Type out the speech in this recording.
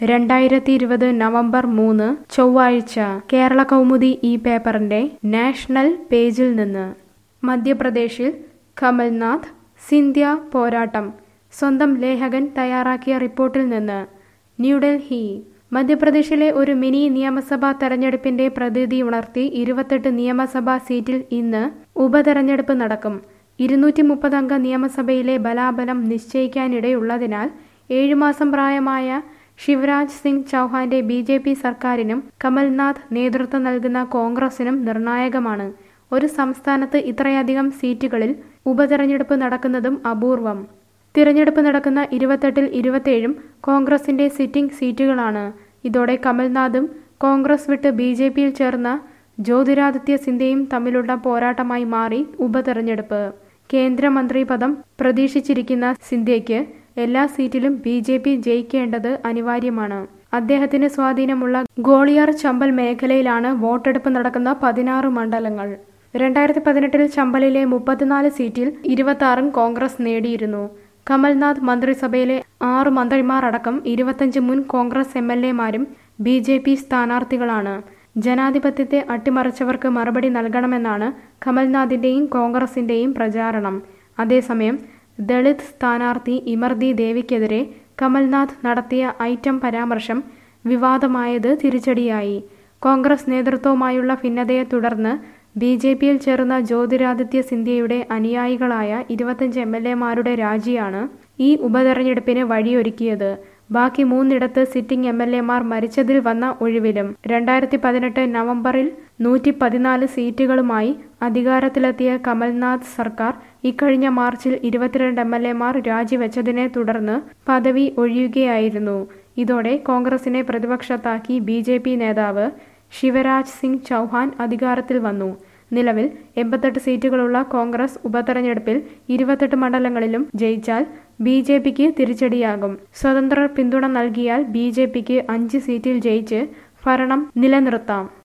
രണ്ടായിരത്തി ഇരുപത് നവംബർ മൂന്ന് ചൊവ്വാഴ്ച കേരള കൗമുദി ഈ പേപ്പറിന്റെ നാഷണൽ പേജിൽ നിന്ന് മധ്യപ്രദേശിൽ കമൽനാഥ് സിന്ധ്യ പോരാട്ടം സ്വന്തം ലേഖകൻ തയ്യാറാക്കിയ റിപ്പോർട്ടിൽ നിന്ന് ന്യൂഡൽഹി മധ്യപ്രദേശിലെ ഒരു മിനി നിയമസഭാ തെരഞ്ഞെടുപ്പിന്റെ പ്രതീതി ഉണർത്തി ഇരുപത്തെട്ട് നിയമസഭാ സീറ്റിൽ ഇന്ന് ഉപതെരഞ്ഞെടുപ്പ് നടക്കും ഇരുന്നൂറ്റി മുപ്പതംഗ നിയമസഭയിലെ ബലാബലം നിശ്ചയിക്കാനിടയുള്ളതിനാൽ ഏഴുമാസം പ്രായമായ ശിവരാജ് സിംഗ് ചൗഹാന്റെ ബി ജെ പി സർക്കാരിനും കമൽനാഥ് നേതൃത്വം നൽകുന്ന കോൺഗ്രസിനും നിർണായകമാണ് ഒരു സംസ്ഥാനത്ത് ഇത്രയധികം സീറ്റുകളിൽ ഉപതെരഞ്ഞെടുപ്പ് നടക്കുന്നതും അപൂർവം തിരഞ്ഞെടുപ്പ് നടക്കുന്ന ഇരുപത്തെട്ടിൽ ഇരുപത്തേഴും കോൺഗ്രസിന്റെ സിറ്റിംഗ് സീറ്റുകളാണ് ഇതോടെ കമൽനാഥും കോൺഗ്രസ് വിട്ട് ബി ജെ പിയിൽ ചേർന്ന ജ്യോതിരാദിത്യ സിന്ധ്യയും തമ്മിലുള്ള പോരാട്ടമായി മാറി ഉപതെരഞ്ഞെടുപ്പ് കേന്ദ്രമന്ത്രി പദം പ്രതീക്ഷിച്ചിരിക്കുന്ന സിന്ധ്യയ്ക്ക് എല്ലാ സീറ്റിലും ബി ജെ പി ജയിക്കേണ്ടത് അനിവാര്യമാണ് അദ്ദേഹത്തിന് സ്വാധീനമുള്ള ഗോളിയാർ ചമ്പൽ മേഖലയിലാണ് വോട്ടെടുപ്പ് നടക്കുന്ന പതിനാറ് മണ്ഡലങ്ങൾ രണ്ടായിരത്തി പതിനെട്ടിൽ ചമ്പലിലെ മുപ്പത്തിനാല് സീറ്റിൽ ഇരുപത്തി ആറും കോൺഗ്രസ് നേടിയിരുന്നു കമൽനാഥ് മന്ത്രിസഭയിലെ ആറ് മന്ത്രിമാർ അടക്കം ഇരുപത്തഞ്ച് മുൻ കോൺഗ്രസ് എം എൽ എമാരും ബി ജെ പി സ്ഥാനാർത്ഥികളാണ് ജനാധിപത്യത്തെ അട്ടിമറിച്ചവർക്ക് മറുപടി നൽകണമെന്നാണ് കമൽനാഥിന്റെയും കോൺഗ്രസിന്റെയും പ്രചാരണം അതേസമയം ദളിത് സ്ഥാനാർത്ഥി ഇമർദി ദേവിക്കെതിരെ കമൽനാഥ് നടത്തിയ ഐറ്റം പരാമർശം വിവാദമായത് തിരിച്ചടിയായി കോൺഗ്രസ് നേതൃത്വവുമായുള്ള ഭിന്നതയെ തുടർന്ന് ബി ജെ പിയിൽ ചേർന്ന ജ്യോതിരാദിത്യ സിന്ധ്യയുടെ അനുയായികളായ ഇരുപത്തഞ്ച് എം എൽ എമാരുടെ രാജിയാണ് ഈ ഉപതെരഞ്ഞെടുപ്പിന് വഴിയൊരുക്കിയത് ബാക്കി മൂന്നിടത്ത് സിറ്റിംഗ് എം എൽ എമാർ മരിച്ചതിൽ വന്ന ഒഴിവിലും രണ്ടായിരത്തി പതിനെട്ട് നവംബറിൽ നൂറ്റി പതിനാല് സീറ്റുകളുമായി അധികാരത്തിലെത്തിയ കമൽനാഥ് സർക്കാർ ഇക്കഴിഞ്ഞ മാർച്ചിൽ ഇരുപത്തിരണ്ട് എം എൽ എമാർ രാജിവെച്ചതിനെ തുടർന്ന് പദവി ഒഴിയുകയായിരുന്നു ഇതോടെ കോൺഗ്രസിനെ പ്രതിപക്ഷത്താക്കി ബി ജെ പി നേതാവ് ശിവരാജ് സിംഗ് ചൗഹാൻ അധികാരത്തിൽ വന്നു നിലവിൽ എൺപത്തെട്ട് സീറ്റുകളുള്ള കോൺഗ്രസ് ഉപതെരഞ്ഞെടുപ്പിൽ ഇരുപത്തെട്ട് മണ്ഡലങ്ങളിലും ജയിച്ചാൽ ബി ജെ പിക്ക് തിരിച്ചടിയാകും സ്വതന്ത്രർ പിന്തുണ നൽകിയാൽ ബി ജെ പിക്ക് അഞ്ച് സീറ്റിൽ ജയിച്ച് ഭരണം നിലനിർത്താം